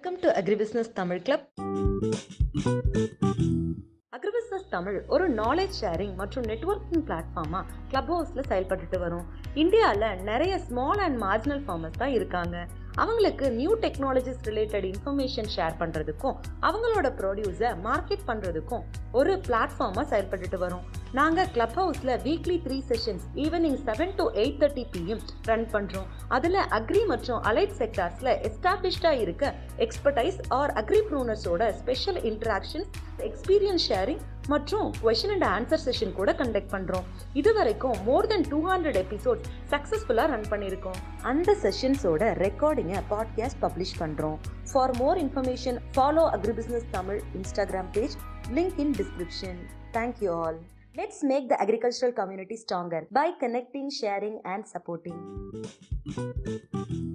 Welcome to agribusiness Tamil club agribusiness Tamil ஒரு knowledge sharing மற்றும் networking பிளாட்ஃபார்மாக கிளப் ஹவுஸில் செயல்பட்டுட்டு வரும் இந்தியாவில் நிறைய ஸ்மால் அண்ட் மார்ஜினல் ஃபார்மர்ஸ் தான் இருக்காங்க அவங்களுக்கு new technologies related information share பண்ணுறதுக்கும் அவங்களோட ப்ரொடியூஸை மார்க்கெட் பண்ணுறதுக்கும் ஒரு பிளாட்ஃபார்மாக செயல்பட்டுட்டு வரும் நாங்கள் கிளப் ஹவுஸில் weekly three sessions evening seven to eight thirty PM run பண்ணுறோம் அதில் அக்ரி மற்றும் அலைட் செக்டார்ஸில் எஸ்டாப்ளிஷ்டாக இருக்க எக்ஸ்பர்டைஸ் ஆர் அக்ரி ப்ரூனர்ஸோட ஸ்பெஷல் இன்ட்ராக்ஷன்ஸ் எக்ஸ்பீரியன்ஸ் ஷேரிங் மற்றும் கொஷின் அண்ட் ஆன்சர் செஷன் கூட கண்டக்ட் பண்ணுறோம் இது வரைக்கும் more than two hundred episodes சக்ஸஸ்ஃபுல்லாக ரன் பண்ணியிருக்கோம் அந்த செஷன்ஸோட ரெக்கார்டிங்கை பாட்காஸ்ட் பப்ளிஷ் பண்ணுறோம் for more information follow agribusiness Tamil Instagram page link in description thank you all Let's make the agricultural community stronger by connecting, sharing, and supporting.